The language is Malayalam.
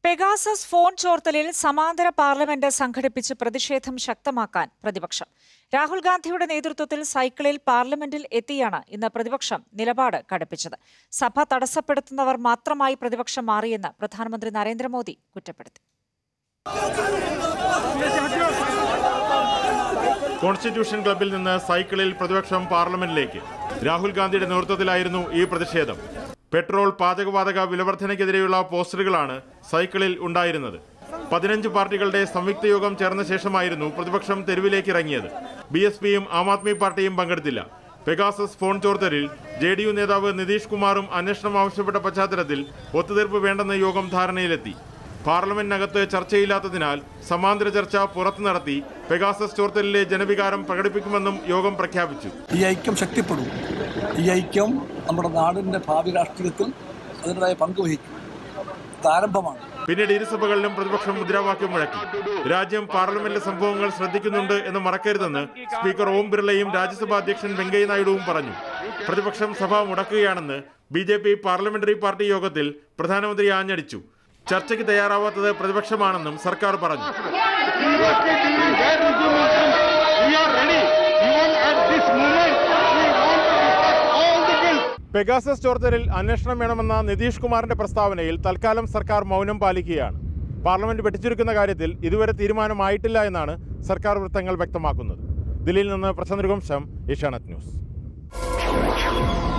പെഗാസസ് ഫോൺ ചോർത്തലിൽ സമാന്തര പാർലമെന്റ് സംഘടിപ്പിച്ച് പ്രതിഷേധം ശക്തമാക്കാൻ പ്രതിപക്ഷം രാഹുൽ ഗാന്ധിയുടെ നേതൃത്വത്തിൽ സൈക്കിളിൽ പാർലമെന്റിൽ എത്തിയാണ് ഇന്ന് പ്രതിപക്ഷം നിലപാട് കടുപ്പിച്ചത് സഭ തടസ്സപ്പെടുത്തുന്നവർ മാത്രമായി പ്രതിപക്ഷം മാറിയെന്ന് പ്രധാനമന്ത്രി നരേന്ദ്രമോദി കുറ്റപ്പെടുത്തി കോൺസ്റ്റിറ്റ്യൂഷൻ ക്ലബിൽ നിന്ന് സൈക്കിളിൽ പ്രതിപക്ഷം പാർലമെന്റിലേക്ക് രാഹുൽ ഗാന്ധിയുടെ നേതൃത്വത്തിലായിരുന്നു ഈ പ്രതിഷേധം പെട്രോൾ പാചകവാതക വിലവർധനയ്ക്കെതിരെയുള്ള പോസ്റ്ററുകളാണ് സൈക്കിളിൽ ഉണ്ടായിരുന്നത് പതിനഞ്ച് പാർട്ടികളുടെ സംയുക്ത യോഗം ചേർന്ന ശേഷമായിരുന്നു പ്രതിപക്ഷം തെരുവിലേക്ക് ഇറങ്ങിയത് ബി എസ് പിയും ആം ആദ്മി പാർട്ടിയും പങ്കെടുത്തില്ല പെഗാസസ് ഫോൺ ചോർത്തലിൽ ജെ ഡി യു നേതാവ് നിതീഷ് കുമാറും അന്വേഷണം ആവശ്യപ്പെട്ട പശ്ചാത്തലത്തിൽ ഒത്തുതീർപ്പ് വേണ്ടെന്ന യോഗം ധാരണയിലെത്തി പാർലമെന്റിനകത്ത് ചർച്ചയില്ലാത്തതിനാൽ സമാന്തര ചർച്ച പുറത്തു നടത്തി പെഗാസസ് ചോർത്തലിലെ ജനവികാരം പ്രകടിപ്പിക്കുമെന്നും യോഗം പ്രഖ്യാപിച്ചു ഈ ഐക്യം ശക്തിപ്പെടും ഈ ഐക്യം നമ്മുടെ നാടിൻ്റെ ഭാവി രാഷ്ട്രീയത്തിൽ അതിൻ്റെതായ പങ്ക് വഹിക്കും ഇത് ആരംഭമാണ് പിന്നീട് ഇരുസഭകളിലും പ്രതിപക്ഷം മുദ്രാവാക്യം മുഴക്കി രാജ്യം പാർലമെന്റിലെ സംഭവങ്ങൾ ശ്രദ്ധിക്കുന്നുണ്ട് എന്ന് മറക്കരുതെന്ന് സ്പീക്കർ ഓം ബിർളയും രാജ്യസഭാ അധ്യക്ഷൻ വെങ്കയ്യ നായിഡുവും പറഞ്ഞു പ്രതിപക്ഷം സഭ മുടക്കുകയാണെന്ന് B J P parliamentary party യോഗത്തിൽ പ്രധാനമന്ത്രി ആഞ്ഞടിച്ചു ചർച്ചയ്ക്ക് തയ്യാറാവാത്തത് പ്രതിപക്ഷമാണെന്നും സർക്കാർ പറഞ്ഞു പെഗാസസ് ചോർത്തലിൽ അന്വേഷണം വേണമെന്ന നിതീഷ് കുമാറിന്റെ പ്രസ്താവനയിൽ തൽക്കാലം സർക്കാർ മൗനം പാലിക്കുകയാണ് പാർലമെന്റ് വെട്ടിച്ചുരുക്കുന്ന കാര്യത്തിൽ ഇതുവരെ തീരുമാനമായിട്ടില്ല എന്നാണ് സർക്കാർ വൃത്തങ്ങൾ വ്യക്തമാക്കുന്നത് ദില്ലിയിൽ നിന്ന് പ്രശാന്ത് രഘുവംശം ഏഷ്യാനെറ്റ് ന്യൂസ്